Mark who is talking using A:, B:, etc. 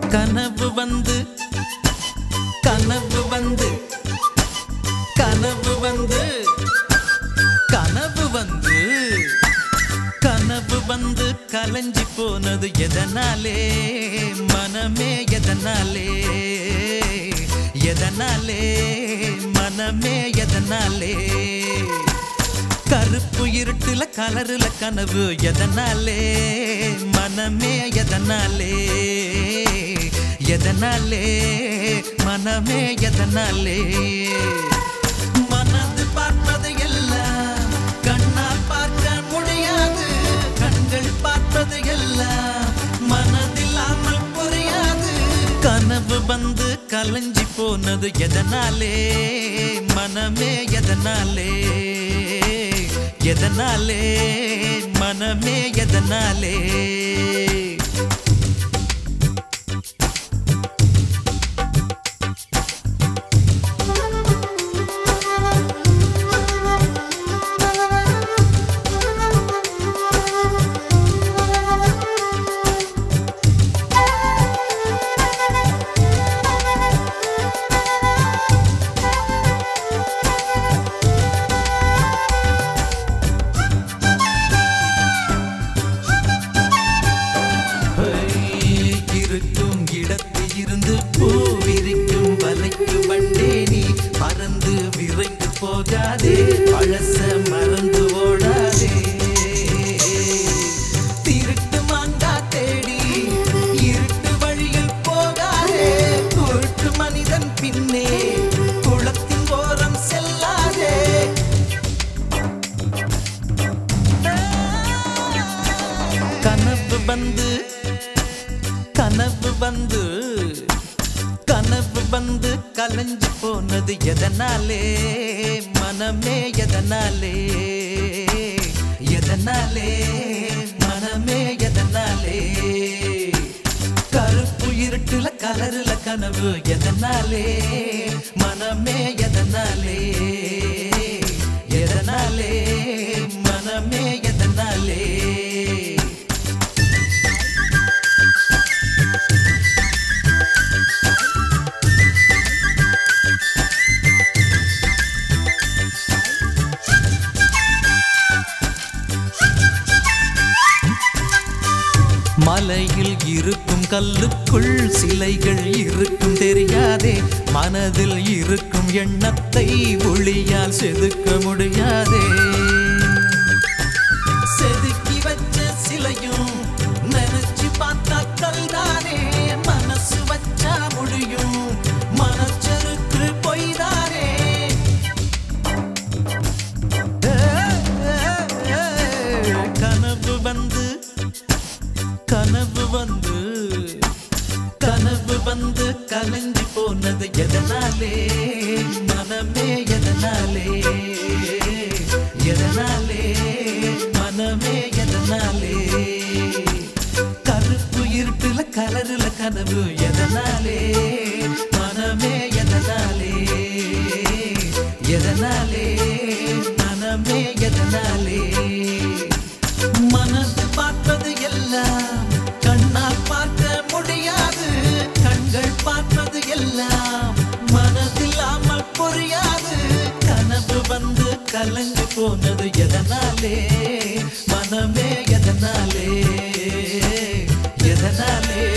A: கனவு வந்து கனவு வந்து கனவு வந்து கனவு வந்து கனவு வந்து கலைஞ்சி போனது எதனாலே மனமே எதனாலே எதனாலே மனமே எதனாலே கருப்பு இருட்டுல கலருல கனவு எதனாலே மனமே எதனாலே எதனாலே மனமே எதனாலே மனது பார்ப்பது எல்லாம் கண்ணால் பார்க்க முடியாது கண்கள் பார்ப்பது எல்லாம் மனதில்லாமல் புரியாது கனவு வந்து கலைஞ்சி போனது எதனாலே மனமே எதனாலே எதனாலே மனமே எதனாலே இருக்கும் இடத்தில் இருந்து பூவிரிக்கும் வலைக்கு வண்டே நீ பறந்து விரைந்து போகாதே பழச மறந்து ஓடாதே திருட்டு மாங்கா தேடி இருட்டு வழியில் போகாதே குருட்டு மனிதன் பின்னே குளத்தின் ஓரம் செல்லாதே கனவு வந்து கனவு வந்து கனவு வந்து கலைஞ்சு போனது எதனாலே மனமே எதனாலே எதனாலே மனமே எதனாலே கருப்பு இருட்டுல கலருல கனவு எதனாலே மனமே எதனாலே எதனாலே மனமே எதனாலே மலையில் இருக்கும் கல்லுக்குள் சிலைகள் இருக்கும் தெரியாதே மனதில் இருக்கும் எண்ணத்தை ஒளியால் செதுக்க முடியாதே செதுக்கி வச்ச சிலையும் நினைச்சு பார்த்தா கல்தானே மனசு வச்சா முடியும் மனச்சருக்கு பொய்தானே கனவு வந்து கனவு வந்து கனவு வந்து கலைஞ்சு போனது எதனாலே மனமே எதனாலே எதனாலே மனமே எதனாலே கருப்பு இருட்டுல கலருல கனவு எதனாலே மனமே எதனாலே எதனாலே மனமே எதனாலே மனது பார்ப்பது எல்லாம் கண்ணால் பார்க்க முடியாது கண்கள் பார்ப்பது எல்லாம் மனதில்லாமல் புரியாது கனவு வந்து கலங்கு போனது எதனாலே மனமே எதனாலே எதனாலே